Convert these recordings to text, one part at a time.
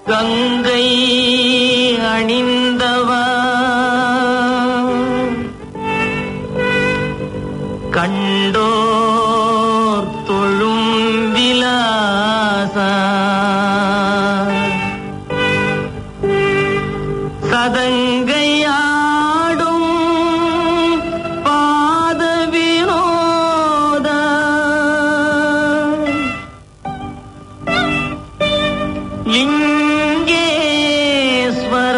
கங்கை அணிந்தவா கண்டோர் தொழும் விலாசா சதங்கையாடும் பாத வினோத லிங்கேஸ்வர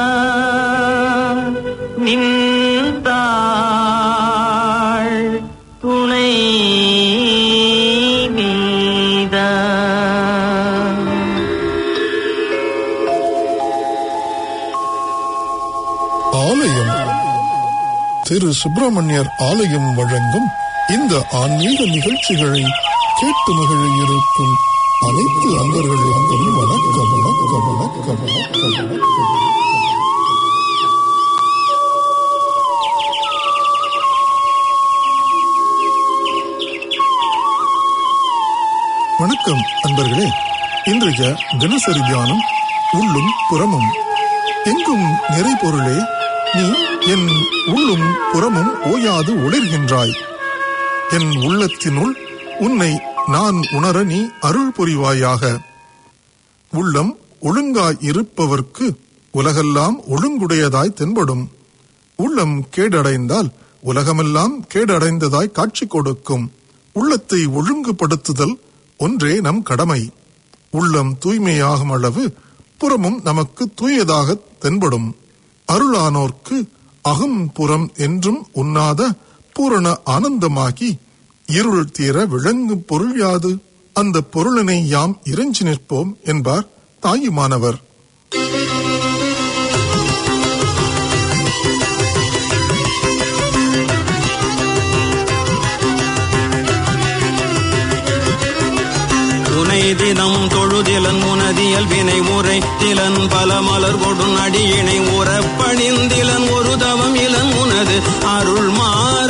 நின்றாள் துணை நீதா ஆலயம் திரு சுப்பிரமணியர் ஆலயம் வழங்கும் இந்த ஆன்மீக நிகழ்ச்சிகளை கேட்டு மகிழ இருக்கும் அனைத்து அன்பர்களுக்கும் வணக்கம் வணக்கம் வணக்கம் வணக்கம் வணக்கம் வணக்கம் அன்பர்களே இன்றைய தினசரி தியானம் உள்ளும் புறமும் எங்கும் நிறை பொருளே நீ என் உள்ளும் புறமும் ஓயாது ஒளிர்கின்றாய் என் உள்ளத்தினுள் உன்னை நான் உணர நீ அருள் புரிவாயாக உள்ளம் ஒழுங்காய் இருப்பவர்க்கு உலகெல்லாம் ஒழுங்குடையதாய் தென்படும் உள்ளம் கேடடைந்தால் உலகமெல்லாம் கேடடைந்ததாய் காட்சி கொடுக்கும் உள்ளத்தை ஒழுங்குபடுத்துதல் ஒன்றே நம் கடமை உள்ளம் தூய்மையாகும் அளவு புறமும் நமக்கு தூயதாக தென்படும் அருளானோர்க்கு அகம் புறம் என்றும் உண்ணாத பூரண ஆனந்தமாகி இருள் தீர விளங்கும் பொருள் யாது அந்த பொருளினை யாம் இறைஞ்சி நிற்போம் என்பார் தாயுமானவர் உனை தினம் தொழுதிலன் உனதியல் வினை உரை திலன் பல மலர் கொடும் அடியினை உறப்பணிந்திலன் ஒரு தவம் இளன் உனது அருள் மாற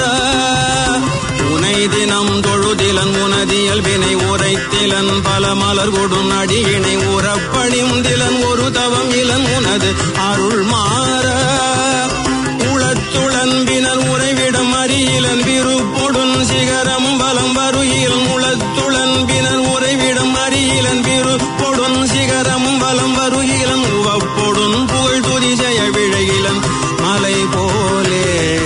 உனை தினம் தொழுதிலன் உனதியல் வினை உரைத்திலன் பல மலர் கொடும் அடியினை உறப்பணிந்திலன் ஒரு தவம் இளன் உனது அருள் மாற உளத்துளன்பினர் உறைவிடம் அறியிலன் விருப்பொடுன் சிகரம் பலம் வருகிலன் உளத்துளன்பினர் உறைவிடம் அறியிலன் விருப்பொடுன் சிகரம் பலம் வருகிலன் உவப்பொடுன் புகழ் துதிசெய விழகிலன் மலை போலே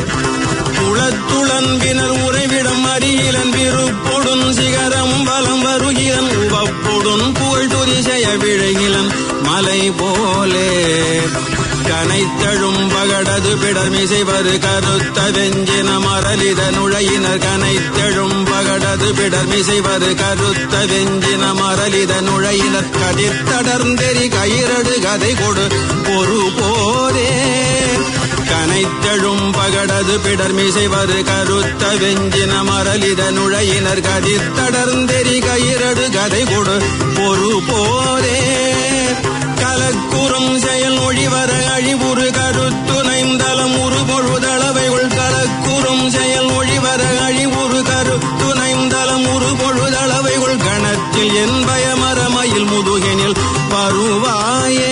உளத்துளன்பினர் உறைவிடம் அறியிலன் விருப்பொடுன் சிகரம் பலம் வருகிலன் உவப்பொடுன் புகழ் துதிசெய விழகிலன் மலை போலே கனைத்தழும் பகடது பிடர் மிசைவரு கருத்த வெஞ்சின மரலித நுழையினர் கனைத்தழும் பகடது பிடர் மிசைவரு கருத்த வெஞ்சின மரலித நுழையினர் கதிர்த்தடர்ந்தெறி கயிரடு கதை கொடு ஒரு போரே கனைத்தழும் பகடது பிடர் மிசைவரு கருத்த வெஞ்சின மரலித நுழையினர் கதிர்த்தடர்ந்தெறி கயிரடு கதை கொடு ஒரு போரே கலக்குறும் செயல் ஒழிவர அழிவுறு கருத்துணைந்தலம் உரு பொழுதளவைகள் கலக்குறும் செயல் ஒழிவர அழிவுறு கருத்துணைந்தலம் உரு பொழுதளவைகள் கணத்தில் என் பயமரமயில் முதுகெனில் வருவாயே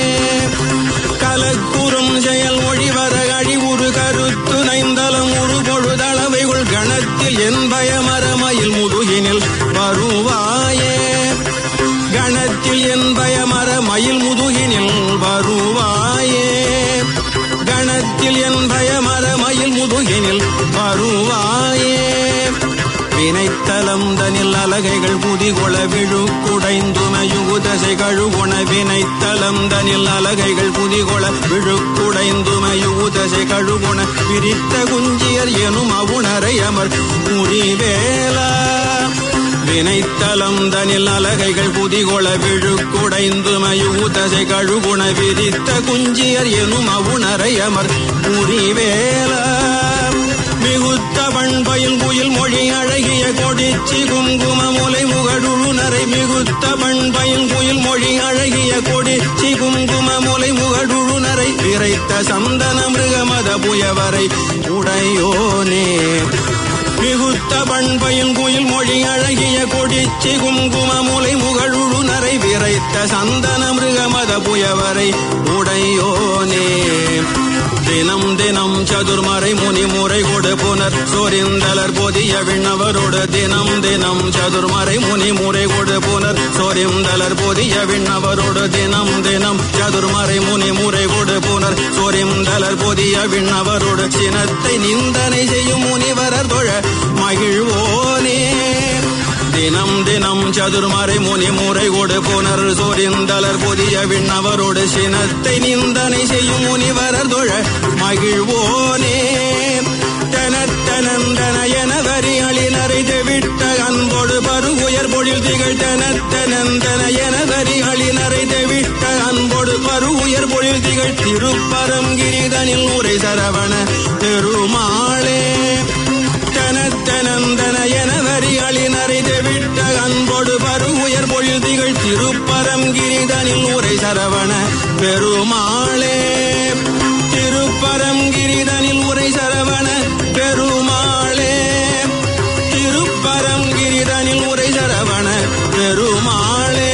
கலக்குறும் செயல் ஒழிவர அழிவுறு கருத்துணைந்தலம் உரு பொழுதளவைகள் கணத்தில் என் பயமரமயில் முதுகினில் வருவாயே கணத்தில் என் பயமர மயில் முதுகினில் வருவாயே கணத்தில் என் பயமர மயில் முதுகினில் வருவாயே வினைத்தலம் தனில் அலகைகள் புதிகொள விழு குடைந்துமையுதசை கழுகுண வினைத்தலம் தனில் அலகைகள் புதிகொள விழு குடைந்துமையுதசை கழுகுண விரித்த குஞ்சியர் எனும் அவுணரை அமர் முறிவேலா வினைத்தலம் தனில் அலகைகள் புதிகொள விழு குடைந்து மயூதசை கழுகுண விரித்த குஞ்சியர் எனும் அவுணரை அமர் புரிவேல மிகுத்த பண்பயில் குயில் மொழி அழகிய கொடிச்சி குங்கும முலை முகடுழுநரை மிகுத்த பண்பயில் குயில் மொழி அழகிய கொடிச்சி குங்கும முலை முகடுழுநரை விரைத்த சந்தன மிருகமத புயவரை உடையோனே மிகுத்த பண்பையும் குயில் மொழி அழகிய கொடிச்சி குங்கும முலை முகழுழு நரை விரைத்த சந்தன மிருகமத புயவரை உடையோனே தினம் தினம் சதுர்மறை முனி முறை கொடு புனர் சொரிந்தலர் பொதிய விண்ணவரோடு தினம் தினம் சதுர்மறை முனி முறை கொடு புனர் சொரிந்தலர் பொதிய விண்ணவரோடு தினம் தினம் சதுர்மறை முனி முறை கொடு புனர் சொரிந்தலர் பொதிய விண்ணவரோடு சினத்தை நிந்தனை செய்யும் முனிவரர் தொழ மகிழ்வோனே தினம் தினம் சதுர்மறை முனி முறை கொடு புனர் சொரிந்தலர் புதிய விண்ணவரோடு சினத்தை நிந்தனை செய்யும் முனிவரர் தொழ மகிழ்வோனே தனத்தனந்தன என வரி அழினரை தெவிட்ட அன்போடு பரு உயர் பொழில் திகழ் தனத்தனந்தன என வரி அழினரை தெவிட்ட அன்போடு பரு உயர் பொழில் திகழ் திருப்பரங்கிரிதனில் உரை சரவண பெருமாளே தனத்தனந்தன என வரி அழினரை தெவிட்ட அன்போடு பரு உயர் பொழில் திகழ் திருப்பரங்கிரிதனில் உரை சரவண பெருமாளே திருப்பரங்கிரிதனில் உரை சரவண பெருமாளே திருப்பரங்கிரிதனில் உரை சரவண பெருமாளே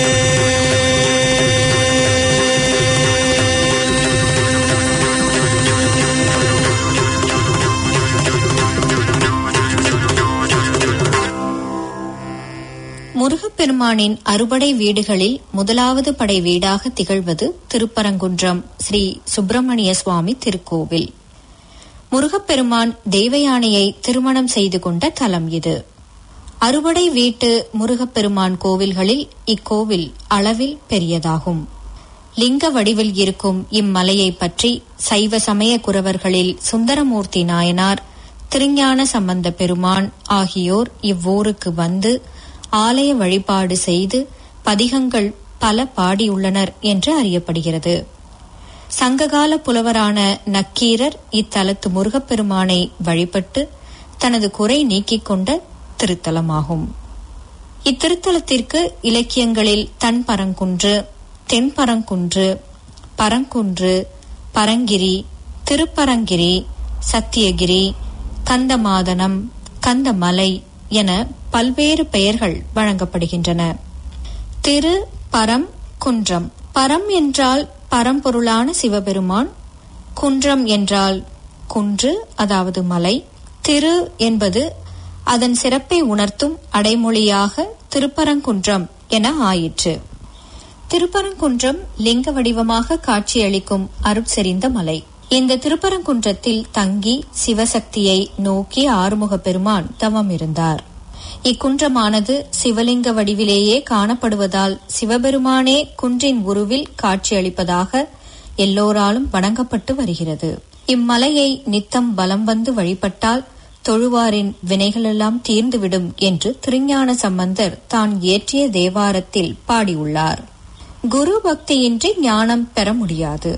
முருகப்பெருமானின் அறுபடை வீடுகளில் முதலாவது படை வீடாக திகழ்வது திருப்பரங்குன்றம் ஸ்ரீ சுப்பிரமணிய சுவாமி திருக்கோவில் முருகப்பெருமான் தேவயானையை திருமணம் செய்து கொண்ட தலம் இது அறுபடை வீட்டு முருகப்பெருமான் கோவில்களில் இக்கோவில் அளவில் பெரியதாகும் லிங்க வடிவில் இருக்கும் இம்மலையை பற்றி சைவ சமய குரவர்களில் சுந்தரமூர்த்தி நாயனார் திருஞான சம்பந்த பெருமான் ஆகியோர் இவ்வூருக்கு வந்து ஆலய வழிபாடு செய்து பதிகங்கள் பல பாடியுள்ளனர் என்று அறியப்படுகிறது சங்ககால புலவரான நக்கீரர் இத்தலத்து முருகப்பெருமானை வழிபட்டு தனது குறை நீக்கிக் கொண்ட திருத்தலமாகும் இத்திருத்தலத்திற்கு இலக்கியங்களில் தன்பரங்குன்று தென்பரங்குன்று பரங்குன்று பரங்கிரி திருப்பரங்கிரி சத்தியகிரி கந்தமாதனம் கந்தமலை என பல்வேறு பெயர்கள் வழங்கப்படுகின்றன திரு பரம் குன்றம் பரம் என்றால் பரம்பொருளான சிவபெருமான் குன்றம் என்றால் குன்று அதாவது மலை திரு என்பது அதன் சிறப்பை உணர்த்தும் அடைமொழியாக திருப்பரங்குன்றம் என ஆயிற்று திருப்பரங்குன்றம் லிங்க வடிவமாக காட்சியளிக்கும் அருட்செறிந்த மலை இந்த திருப்பரங்குன்றத்தில் தங்கி சிவசக்தியை நோக்கி ஆறுமுக பெருமான் தவம் இருந்தார் இக்குன்றமானது சிவலிங்க வடிவிலேயே காணப்படுவதால் சிவபெருமானே குன்றின் உருவில் காட்சியளிப்பதாக எல்லோராலும் வணங்கப்பட்டு வருகிறது இம்மலையை நித்தம் பலம் வந்து வழிபட்டால் தொழுவாரின் வினைகளெல்லாம் தீர்ந்துவிடும் என்று திருஞான சம்பந்தர் தான் இயற்றிய தேவாரத்தில் பாடியுள்ளார் குரு பக்தியின்றி ஞானம் பெற முடியாது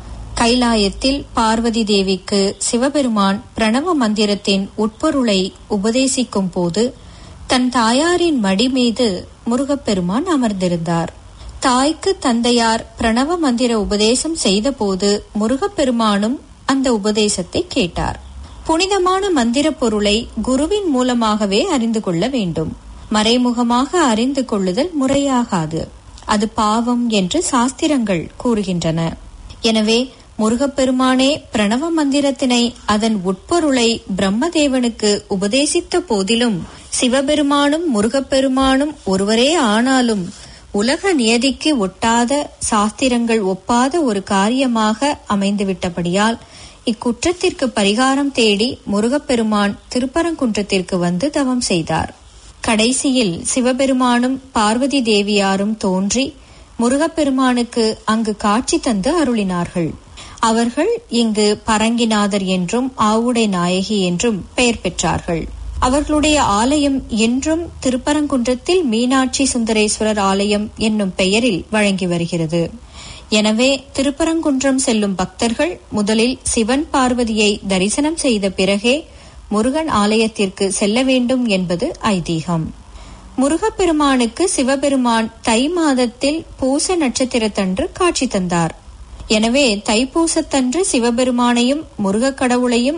கைலாயத்தில் பார்வதி தேவிக்கு சிவபெருமான் பிரணவ மந்திரத்தின் உட்பொருளை உபதேசிக்கும் போது தன் தாயாரின் மடி மீது முருகப்பெருமான் அமர்ந்திருந்தார் தாய்க்கு தந்தையார் பிரணவ மந்திர உபதேசம் செய்தபோது முருகப்பெருமானும் அந்த உபதேசத்தை கேட்டார் புனிதமான மந்திர பொருளை குருவின் மூலமாகவே அறிந்து கொள்ள வேண்டும் மறைமுகமாக அறிந்து கொள்ளுதல் முறையாகாது அது பாவம் என்று சாஸ்திரங்கள் கூறுகின்றன எனவே முருகப்பெருமானே பிரணவ மந்திரத்தினை அதன் உட்பொருளை பிரம்மதேவனுக்கு உபதேசித்த போதிலும் சிவபெருமானும் முருகப்பெருமானும் ஒருவரே ஆனாலும் உலக நியதிக்கு ஒட்டாத சாஸ்திரங்கள் ஒப்பாத ஒரு காரியமாக அமைந்துவிட்டபடியால் இக்குற்றத்திற்கு பரிகாரம் தேடி முருகப்பெருமான் திருப்பரங்குன்றத்திற்கு வந்து தவம் செய்தார் கடைசியில் சிவபெருமானும் பார்வதி தேவியாரும் தோன்றி முருகப்பெருமானுக்கு அங்கு காட்சி தந்து அருளினார்கள் அவர்கள் இங்கு பரங்கிநாதர் என்றும் ஆவுடை நாயகி என்றும் பெயர் பெற்றார்கள் அவர்களுடைய ஆலயம் இன்றும் திருப்பரங்குன்றத்தில் மீனாட்சி சுந்தரேஸ்வரர் ஆலயம் என்னும் பெயரில் வழங்கி வருகிறது எனவே திருப்பரங்குன்றம் செல்லும் பக்தர்கள் முதலில் சிவன் பார்வதியை தரிசனம் செய்த பிறகே முருகன் ஆலயத்திற்கு செல்ல வேண்டும் என்பது ஐதீகம் முருகப்பெருமானுக்கு சிவபெருமான் தை மாதத்தில் பூச நட்சத்திரத்தன்று காட்சி தந்தார் எனவே தைப்பூசத்தன்று சிவபெருமானையும் முருகக் கடவுளையும்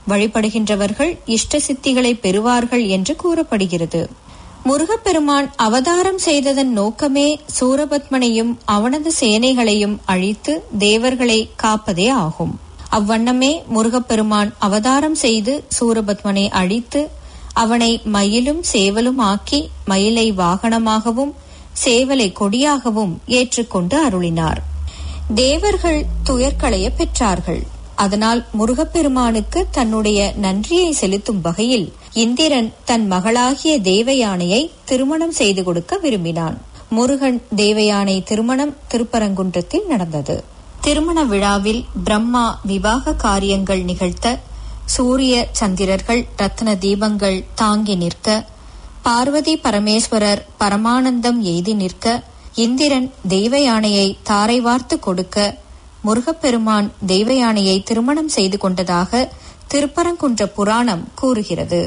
வழிபடுகின்றவர்கள் இஷ்ட சித்திகளை பெறுவார்கள் என்று கூறப்படுகிறது முருகப்பெருமான் அவதாரம் செய்ததன் நோக்கமே சூரபத்மனையும் அவனது சேனைகளையும் அழித்து தேவர்களை காப்பதே ஆகும் அவ்வண்ணமே முருகப்பெருமான் அவதாரம் செய்து சூரபத்மனை அழித்து அவனை மயிலும் சேவலும் ஆக்கி மயிலை வாகனமாகவும் சேவலை கொடியாகவும் ஏற்றுக்கொண்டு அருளினார் தேவர்கள் துயர்களைய பெற்றார்கள் அதனால் முருகப்பெருமானுக்கு தன்னுடைய நன்றியை செலுத்தும் வகையில் இந்திரன் தன் மகளாகிய தேவயானையை திருமணம் செய்து கொடுக்க விரும்பினான் முருகன் தேவயானை திருமணம் திருப்பரங்குன்றத்தில் நடந்தது திருமண விழாவில் பிரம்மா விவாக காரியங்கள் நிகழ்த்த சூரிய சந்திரர்கள் ரத்ன தீபங்கள் தாங்கி நிற்க பார்வதி பரமேஸ்வரர் பரமானந்தம் எய்தி நிற்க இந்திரன் தெய்வ யானையை தாரை வார்த்து கொடுக்க முருகப்பெருமான் தெய்வ யானையை திருமணம் செய்து கொண்டதாக திருப்பரங்குன்ற புராணம் கூறுகிறது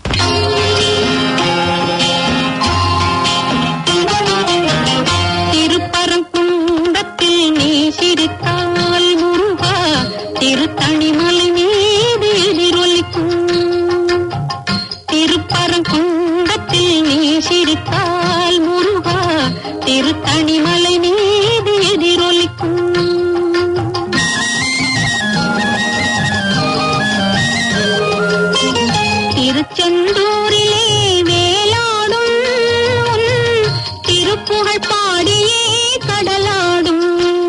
திருப்பரங்குன்றத்தில் நீ சிரித்தால் முருகா திருத்தணிமலை மீது எதிரொலிக்கும் திருப்பரங்குன்றத்தில் நீ சிரித்தால் முருகா திருத்தணிமலை மீது எதிரொலிக்கும் திருச்செந்தூரிலே வேலாடும் உன் திருப்புகழ் பாடியே கடலாடும்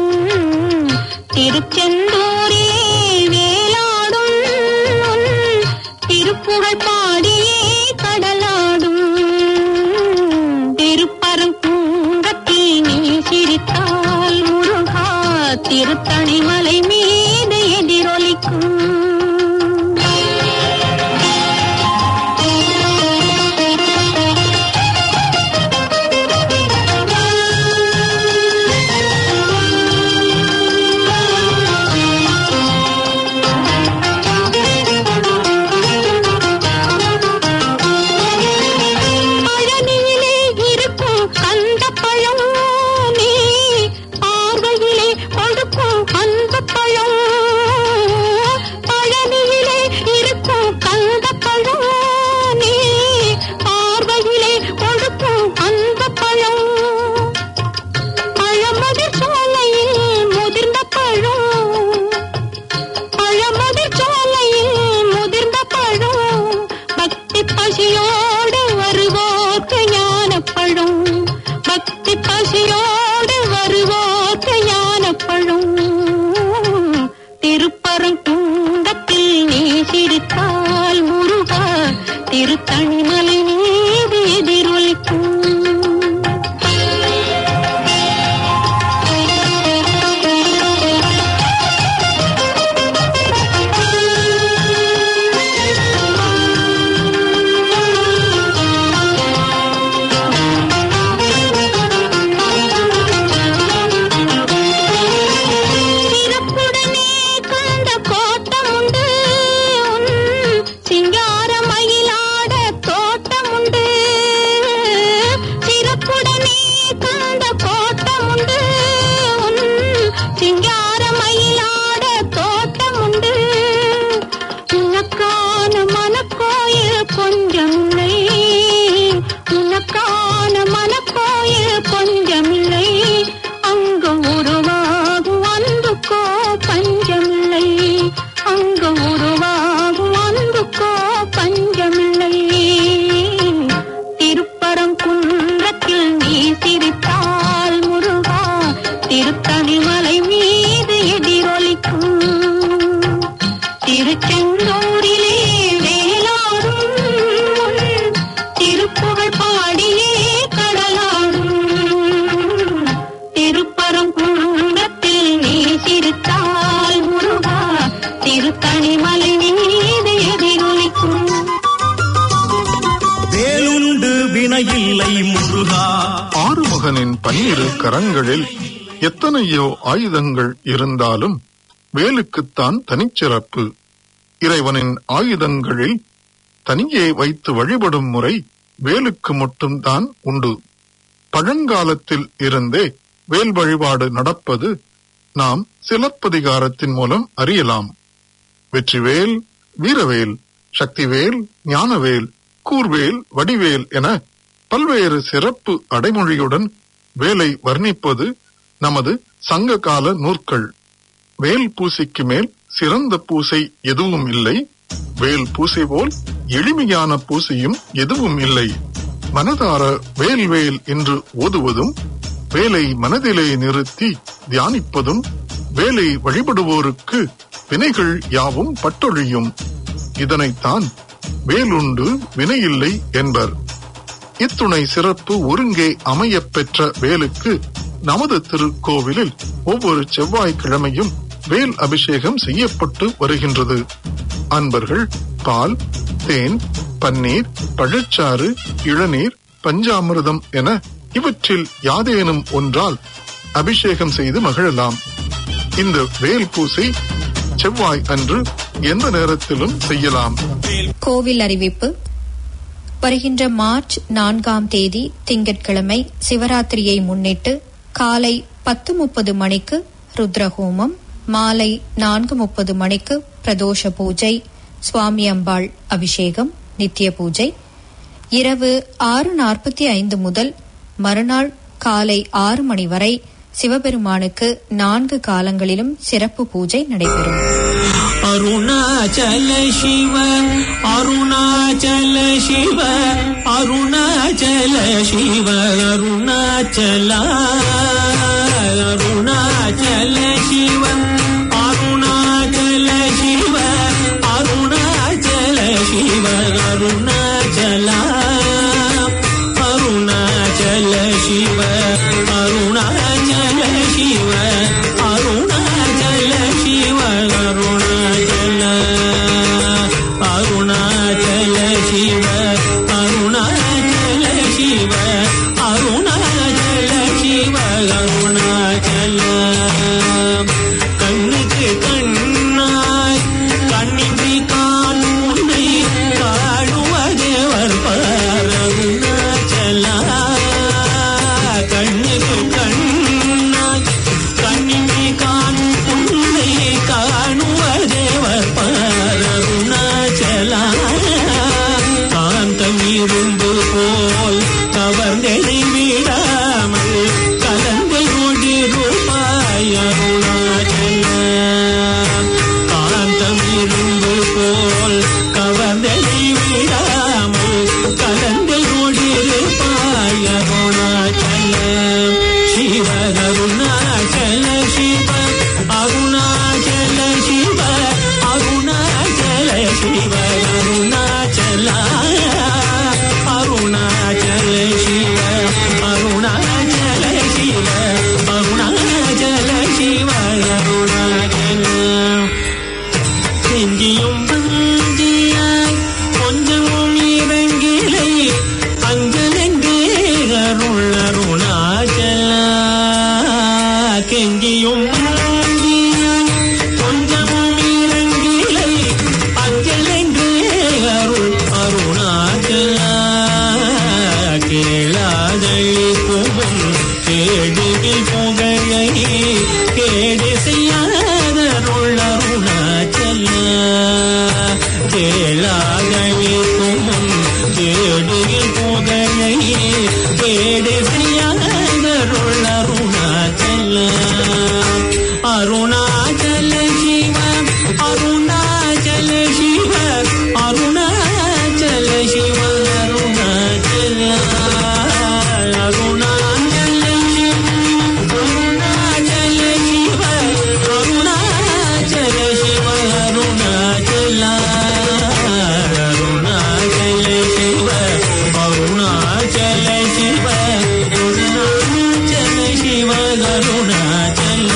திருச்செந்தூரிலே வேலாடும் உன் திருப்புகழ் பாடியே கடலாடும் திருப்பரங்குன்றத்தில் நீ சிரித்தால் முருகா திருத்தணிமலை மீது எதிரொலிக்கும் பழனியிலே இருக்கும் கந்த பழம் நீ பார்வையிலே கொடுக்கும் அன்பு பழம் பழனியிலே இருக்கும் கந்த பழம் நீ பார்வையிலே கொடுக்கும் அன்பு பழம் பழமுதிர் சோலையில் முதிர்ந்த பழம் பழமுதிர் சோலையில் முதிர்ந்த பழம் பக்தி பசியோடு வருவோர்க்கு ஞானப்பழம் பக்தி பசியோடு வருவோர்க்கு ஞானப்பழம் திருப்பரங்குன்றத்தில் நீ சிரித்தால் முருகா திருத்தணிமலை மீது எதிரொலிக்கும் சிறப்புடனே கந்த கோட்டம் உண்டு உன் சிங்கார மயிலாட தோட்டம் உண்டு சிறப்புடனே கந்த கோட்டம் உண்டு உன் சிங்கார மயிலாட தோட்டம் உண்டு உனக்கான மனக்கோயில் கொஞ்சமில்லை உனக்கான மனக்கோயில் கொஞ்சமில்லை அங்கு உருவாகும் அன்புக்கோ பஞ்சமில்லை அங்கு உருவாகும் அன்புக்கோ பஞ்சமில்லை திருப்பரங்குன்றத்தில் நீ சிரித்தால் முருகா திருத்தணிமலை மீது எதிரொலிக்கும் திருச்செந்தூரிலே வேலாடும் உன் திருப்புகழ் பாடியே கடலாடும் திருப்பரங்குன்றத்தில் நீ சிரித்தால் முருகா திருத்தணிமலை மீது எதிரொலிக்கும் வேலுண்டு வினையில்லை முருகா ஆறுமுகனின் பன்னிரு கரங்களில் எத்தனையோ ஆயுதங்கள் இருந்தாலும் வேலுக்குத்தான் தனிச்சிறப்பு இறைவனின் ஆயுதங்களில் தனியே வைத்து வழிபடும் முறை வேலுக்கு மட்டும்தான் உண்டு பழங்காலத்தில் இருந்தே வேல் வழிபாடு நடப்பது நாம் சிலப்பதிகாரத்தின் மூலம் அறியலாம் வெற்றிவேல் வீரவேல் சக்திவேல் ஞானவேல் கூர்வேல் வடிவேல் என பல்வேறு சிறப்பு அடைமொழியுடன் வேலை வர்ணிப்பது நமது சங்ககால நூற்கள் வேல் பூசைக்கு மேல் சிறந்த பூசை எதுவும் இல்லை வேல் பூசை போல் எளிமையான பூசையும் எதுவும் இல்லை மனதார வேல் வேல் என்று ஓதுவதும் வேலை மனதிலே நிறுத்தி தியானிப்பதும் வேலை வழிபடுவோருக்கு வினைகள் யாவும் பட்டொழியும் இதனைத்தான் வேலுண்டு வினையில்லை என்பர் இத்துணை சிறப்பு ஒருங்கே அமையப் பெற்ற வேலுக்கு நமது திருக்கோவிலில் ஒவ்வொரு செவ்வாய்க்கிழமையும் வேல் அபிஷேகம் செய்யப்பட்டு வருகின்றது அன்பர்கள் பால் தேன் பன்னீர் பழச்சாறு இளநீர் பஞ்சாமிர்தம் என இவற்றில் யாதேனும் ஒன்றால் அபிஷேகம் செய்து மகிழலாம் இந்த வேல் பூசை செவ்வாய் அன்று எந்த நேரத்திலும் செய்யலாம் கோவில் அறிவிப்பு வருகின்ற மார்ச் நான்காம் தேதி திங்கட்கிழமை சிவராத்திரியை முன்னிட்டு காலை பத்து முப்பது மணிக்கு ருத்ரஹோமம் மாலை நான்கு முப்பது மணிக்கு பிரதோஷ பூஜை சுவாமி அம்பாள் அபிஷேகம் நித்திய பூஜை இரவு ஆறு நாற்பத்தி ஐந்து முதல் மறுநாள் காலை ஆறு மணி வரை சிவபெருமானுக்கு நான்கு காலங்களிலும் சிறப்பு பூஜை நடைபெறும் அருணாச்சல சிவ அருணாச்சல சிவ அருணாச்சல சிவ அருணாச்சல அருணாச்சல சிவ அருணாச்சல சிவ அருணாச்சல சிவ அருணாச்சல அருணாச்சல சிவ அருணாச்சல சிவ அருணாச்சல சிவ அருணாச்சல அருணாச்சல சிவ அருணாச்சல சிவ அருணாச்சல சிவ அருணாச்சல கண்ணுக்கு கண்ணாய் கண்ணின்றி காண் உன்னை காணுவதேவர் பார் அருணாச்சலா கண்ணுக்கு கண்ணாய் கண்ணின்றி காண் உன்னை காணுவதேவர் பார் அருணாச்சலா காந்தம் இரும்பு போல் கவர்ந்தெனை விடாமல் கலந்து கொண்டிருப்பாய் அருணாச்சல காந்தம் இரும்பு போல் கவர்ந்தெனை விடாமல் கலந்து கொண்டிருப்பாய் அருணாச்சல சிவ அருணாச்சல சிவ அருணாச்சல சிவ அருணாச்சல சிவ அருணாச்சல அருணாச்சல சிவ அருணாச்சல சிவ அருணாச்சல சிவ அருணாச்சல செஞ்சியும் பந்தியாய் கொஞ்சமும் இறங்கிலை அஞ்சலென்றே அருள் அருணாச்சல கெஞ்சியும் பந்தியாய் கொஞ்சமும் இறங்கிலை அஞ்சலென்றே அருள் அருணாச்சல கேளாதழிக்கும் கேடுகில் புகழை கேடு செய்யாதருள் அருணாச்சல கேளாதழிக்கும் கேடுகில் புகழை கேடு செய்யாதருள் அருணாச்சல அருணாச்சல சிவ அருணாச்சல சிவ அருணாச்சல சிவ அருணாச்சல அருணாச்சல சிவ அருணாச்சல சிவ அருணாச்சல சிவ அருணாச்சல அருணாச்சல சிவ அருணாச்சல சிவ அருணாச்சல சிவ அருணாச்சல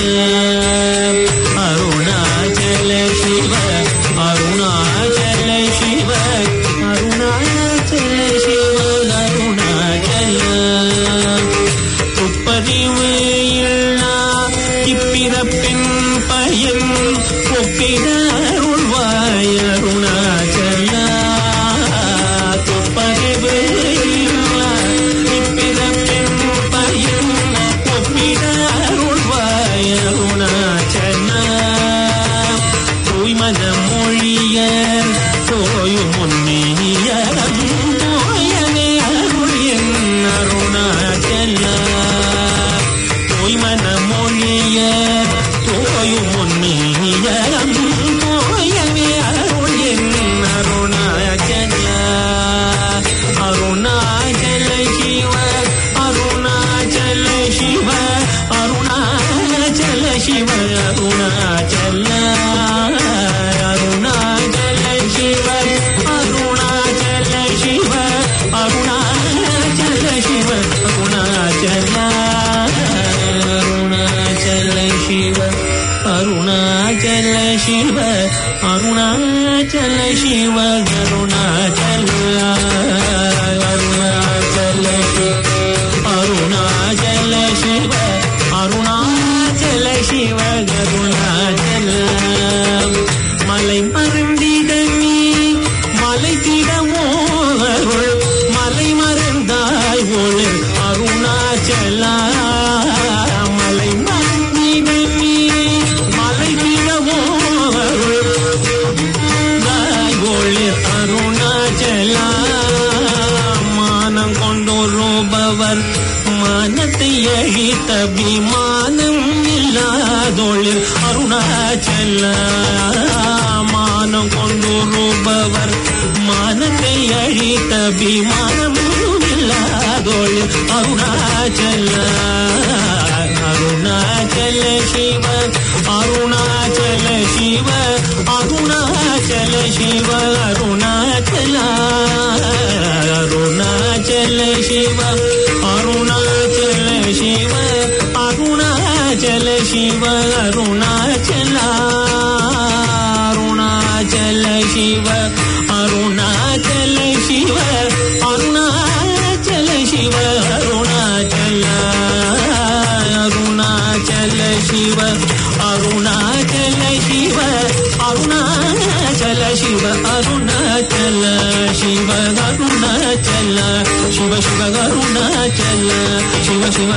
அருணாச்சல சிவ அருணாச்சல சிவ அருணாச்சல சிவ அருணாச்சல துப்பறிவு இல்லா இப்பிறப்பின் பயன் ஒப்பிட அருள்வாய் அருணாச்சல துப்பறிவு இல்லா இப்பிறப்பின் பயன் ஒப்பிட அருள்வாய் அருணாச்சல தூய்மத மொழியர் தோயும் உன்னியலம் தோயவே அருள் என் அருணாச்சல அருணாச்சல சிவ அருணாச்சல சிவ அருணாச்சல சிவ அருணாச்சல அருணாச்சல சிவ அருணாச்சல சிவ அருணாச்சல சிவ அருணாச்சல அருணாச்சல சிவ அருணாச்சல சிவ அருணாச்சல சிவ அருணாச்சல அருணாச்சல சிவ அருணாச்சல சிவ அருணாச்சல சிவ அருணாச்சல மலை மருந்திடமே மலை திடமோ அருள் மலை மறந்தாய் ஒளி அருணாச்சல மலை மருந்திடமே மலை திடமோ அருள் தாய் ஒளி அருணாச்சல மானம் கொண்டோருபவர் மானத்தை அழித்த விமானம் இல்லாதொழில் அருணாச்சல மானம் கொண்டோருபவர் மானத்தை அழித்த விமானம் இல்லாதொழில் அருணாச்சல அருணாச்சல சிவ அருணாச்சல சிவ அருணாச்சல சிவ அருணாச்சல அருணாச்சல சிவ அருணாச்சல சிவ அருணாச்சல சிவ அருணாச்சல அருணாச்சல சிவ அருணாச்சல சிவ அருணாச்சல சிவ அருணாச்சல அருணாச்சல சிவ அருணாச்சல சிவ அருணாச்சல சிவ அருணாச்சல சிவ அருணாச்சல சிவ சிவ அருணாச்சல சிவ சிவ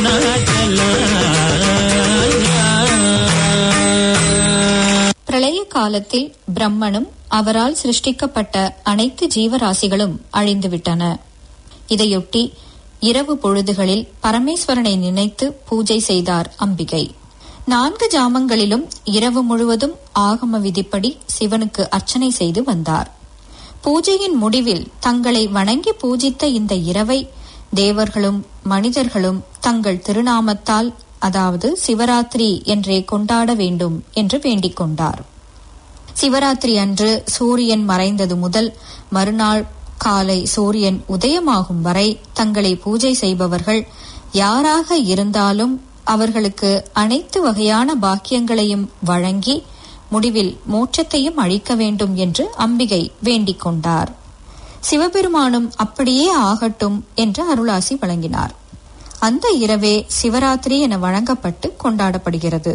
அருணாச்சல பிரளய காலத்தில் பிரம்மனும் அவரால் சிருஷ்டிக்கப்பட்ட அனைத்து ஜீவராசிகளும் அழிந்துவிட்டன இதையொட்டி இரவு பொழுதுகளில் பரமேஸ்வரனை நினைத்து பூஜை செய்தார் அம்பிகை நான்கு ஜாமங்களிலும் இரவு முழுவதும் ஆகம விதிப்படி சிவனுக்கு அர்ச்சனை செய்து வந்தார் பூஜையின் முடிவில் தங்களை வணங்கி பூஜித்த இந்த இரவை தேவர்களும் மனிதர்களும் தங்கள் திருநாமத்தால் அதாவது சிவராத்திரி என்றே கொண்டாட வேண்டும் என்று வேண்டிக் கொண்டார் சிவராத்திரி அன்று சூரியன் மறைந்தது முதல் மறுநாள் காலை சூரியன் உதயமாகும் வரை தங்களை பூஜை செய்பவர்கள் யாராக இருந்தாலும் அவர்களுக்கு அனைத்து வகையான பாக்கியங்களையும் வழங்கி முடிவில் மோட்சத்தையும் அளிக்க வேண்டும் என்று அம்பிகை வேண்டிக் கொண்டார் சிவபெருமானும் அப்படியே ஆகட்டும் என்று அருளாசி வழங்கினார் அந்த இரவே சிவராத்திரி என வழங்கப்பட்டு கொண்டாடப்படுகிறது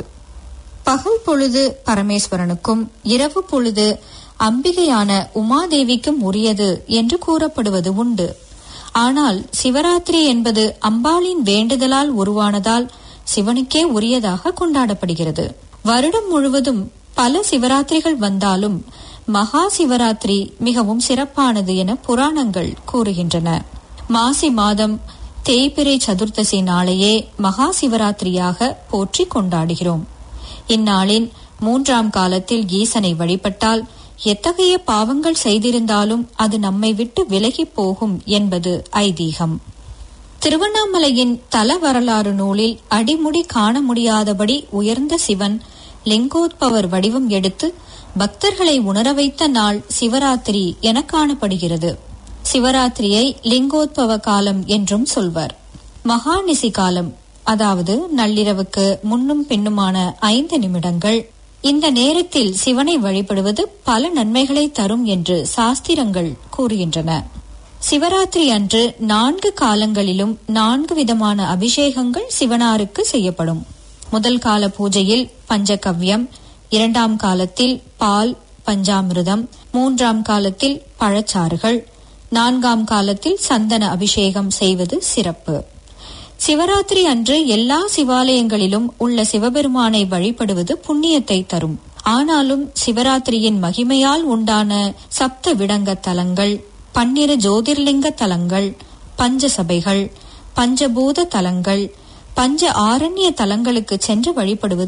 பகல் பொழுது பரமேஸ்வரனுக்கும் இரவு பொழுது அம்பிகையான உமாதேவிக்கும் உரியது என்று கூறப்படுவது உண்டு ஆனால் சிவராத்திரி என்பது அம்பாளின் வேண்டுதலால் உருவானதால் சிவனுக்கே உரியதாக கொண்டாடப்படுகிறது வருடம் முழுவதும் பல சிவராத்திரிகள் வந்தாலும் மகா சிவராத்திரி மிகவும் சிறப்பானது என புராணங்கள் கூறுகின்றன மாசி மாதம் தேய்பிரை சதுர்த்தசி நாளையே மகா சிவராத்திரியாக போற்றி கொண்டாடுகிறோம் இந்நாளின் மூன்றாம் காலத்தில் ஈசனை வழிபட்டால் எத்தகைய பாவங்கள் செய்திருந்தாலும் அது நம்மை விட்டு விலகிப் போகும் என்பது ஐதீகம் திருவண்ணாமலையின் தல வரலாறு நூலில் அடிமுடி காண முடியாதபடி உயர்ந்த சிவன் லிங்கோத்பவர் வடிவம் எடுத்து பக்தர்களை உணர வைத்த நாள் சிவராத்திரி என காணப்படுகிறது சிவராத்திரியை லிங்கோத்பவ காலம் என்றும் சொல்வர் மகாநிசி காலம் அதாவது நள்ளிரவுக்கு முன்னும் பின்னுமான ஐந்து நிமிடங்கள் இந்த நேரத்தில் சிவனை வழிபடுவது பல நன்மைகளை தரும் என்று சாஸ்திரங்கள் கூறுகின்றன சிவராத்திரி அன்று நான்கு காலங்களிலும் நான்கு விதமான அபிஷேகங்கள் சிவனாருக்கு செய்யப்படும் முதல் கால பூஜையில் பஞ்சகவ்யம் இரண்டாம் காலத்தில் பால் பஞ்சாமிர்தம் மூன்றாம் காலத்தில் பழச்சாறுகள் நான்காம் காலத்தில் சந்தன அபிஷேகம் செய்வது சிறப்பு சிவராத்திரி அன்று எல்லா சிவாலயங்களிலும் உள்ள சிவபெருமானை வழிபடுவது புண்ணியத்தை தரும் ஆனாலும் சிவராத்திரியின் மகிமையால் உண்டான சப்த விடங்க தலங்கள் பன்னிரு ஜோதிர்லிங்க தலங்கள் பஞ்ச சபைகள் பஞ்சபூத தலங்கள் பஞ்ச ஆரண்ய தலங்களுக்கு சென்று வழிபடுவது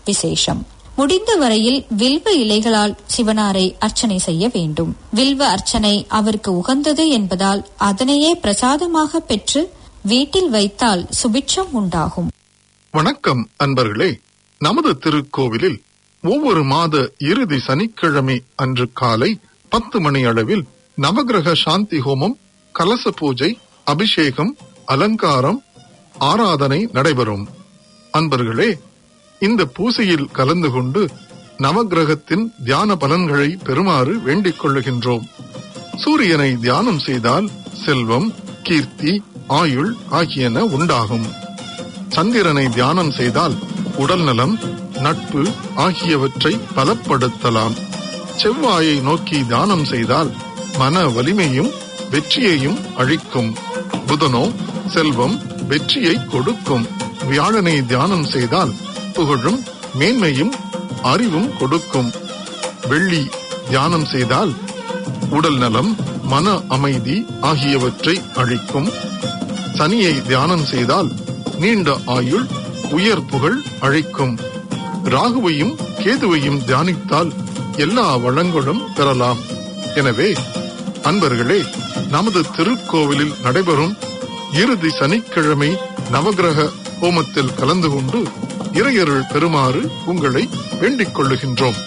விசேஷம் முடிந்த வரையில் வில்வ இலைகளால் சிவனாரை அர்ச்சனை செய்ய வேண்டும் வில்வ அர்ச்சனை அவருக்கு உகந்தது என்பதால் அதனையே பிரசாதமாக பெற்று வீட்டில் வைத்தால் சுபிட்சம் உண்டாகும் வணக்கம் அன்பர்களே நமது திருக்கோவிலில் ஒவ்வொரு மாத இறுதி சனிக்கிழமை அன்று காலை பத்து மணி அளவில் நவகிரக சாந்தி ஹோமம் கலச பூஜை அபிஷேகம் அலங்காரம் ஆராதனை நடைபெறும் அன்பர்களே இந்த பூசையில் கலந்து கொண்டு நவகிரகத்தின் தியான பலன்களை பெறுமாறு வேண்டிக் கொள்ளுகின்றோம் சூரியனை தியானம் செய்தால் செல்வம் கீர்த்தி ஆயுள் ஆகியன உண்டாகும் சந்திரனை தியானம் செய்தால் உடல் நலம் நட்பு ஆகியவற்றை பலப்படுத்தலாம் செவ்வாயை நோக்கி தியானம் செய்தால் மன வலிமையும் வெற்றியையும் அழிக்கும் புதனோ செல்வம் வெற்றியை கொடுக்கும் வியாழனை தியானம் செய்தால் புகழும் மேன்மையும் அறிவும் கொடுக்கும் வெள்ளி தியானம் செய்தால் உடல் நலம் மன அமைதி ஆகியவற்றை அளிக்கும் சனியை தியானம் செய்தால் நீண்ட ஆயுள் உயர் புகழ் அழைக்கும் ராகுவையும் கேதுவையும் தியானித்தால் எல்லா வளங்களும் பெறலாம் எனவே அன்பர்களே நமது திருக்கோவிலில் நடைபெறும் இறுதி சனிக்கிழமை நவகிரக ஹோமத்தில் கலந்து கொண்டு இறையருள் பெறுமாறு உங்களை வேண்டிக் கொள்ளுகின்றோம்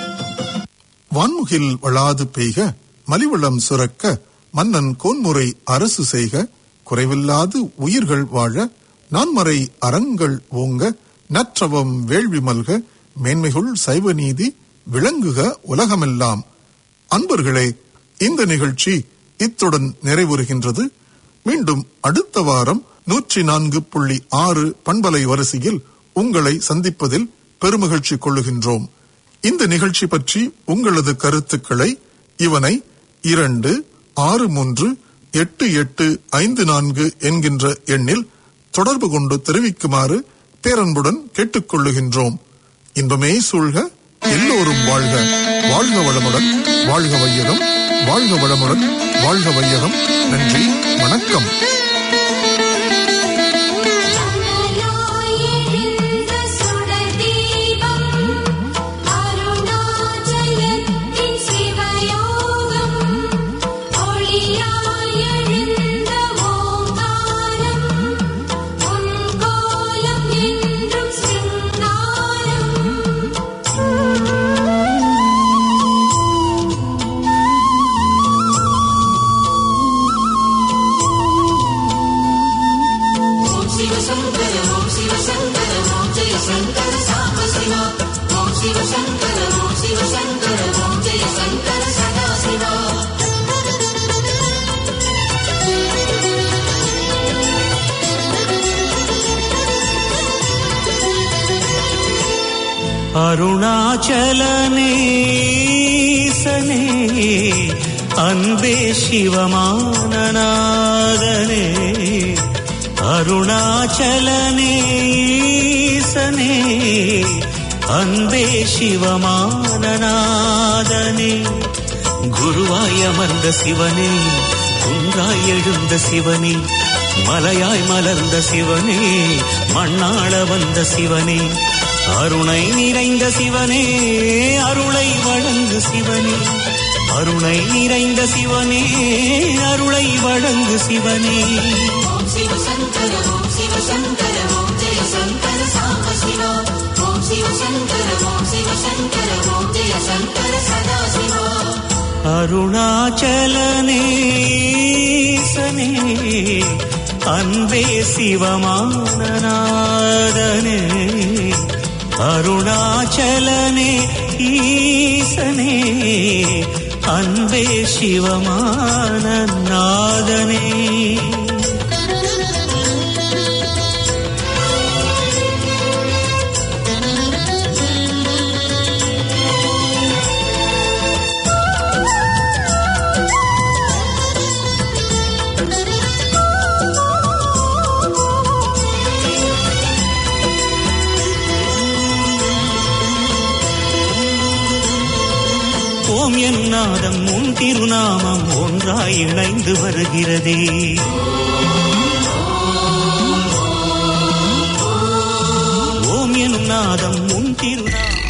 வான்முகில் வளாது பெய்க மலிவளம் சுரக்க மன்னன் கோன்முறை அரசு செய்க குறைவில்லாது உயிர்கள் வாழ நான்மறை அறங்கள் ஓங்க நற்றவம் வேள்வி மல்க மேன்மைகுள் சைவ நீதி விளங்குக உலகமெல்லாம் அன்பர்களே இந்த நிகழ்ச்சி இத்துடன் நிறைவுறுகின்றது மீண்டும் அடுத்த வாரம் நூற்றி நான்கு புள்ளி ஆறு பண்பலை வரிசையில் உங்களை சந்திப்பதில் பெருமகிழ்ச்சி கொள்ளுகின்றோம் இந்த நிகழ்ச்சி பற்றி உங்களது கருத்துக்களை இவனை இரண்டு ஆறு மூன்று எட்டு எட்டு ஐந்து நான்கு என்கின்ற எண்ணில் தொடர்பு கொண்டு தெரிவிக்குமாறு பேரன்புடன் கேட்டுக்கொள்ளுகின்றோம் இன்பமே சூழ்க எல்லோரும் வாழ்க வாழ்க வளமுடன் வாழ்க வையகம் வாழ்க வளமுடன் வாழ்க வையகம் நன்றி வணக்கம் அனலாயெழுந்த சுடதீபம் அருணாச்சலத்தின் சிவயோகம் ஒளியாயெழுந்த ஓங்காரம் உன் கோலம் என்றும் சிங்காரம் அருணாச்சலனேசனே அன்பே சிவமானநாதனே அருணாச்சலனேசனே அன்பே சிவமானநாதனே குருவாய் அமர்ந்த சிவனே குன்றாய் எழுந்த சிவனே மலையாய் மலர்ந்த சிவனே மண்ணாள வந்த சிவனே அருணை நிறைந்த சிவனே அருளை வழங்கு சிவனே அருணை நிறைந்த சிவனே அருளை வழங்கு சிவனே அருணாச்சலனேசனே அன்பே சிவமானநாதனே அருணாச்சலனே ஈசனே அன்பே சிவமானநாதனே ஓம் என் நாதம் உன் திருநாமம் ஒன்றாய் இணைந்து வருகிறதே ஓம் எனும் நாதம் உன் திருநாமம்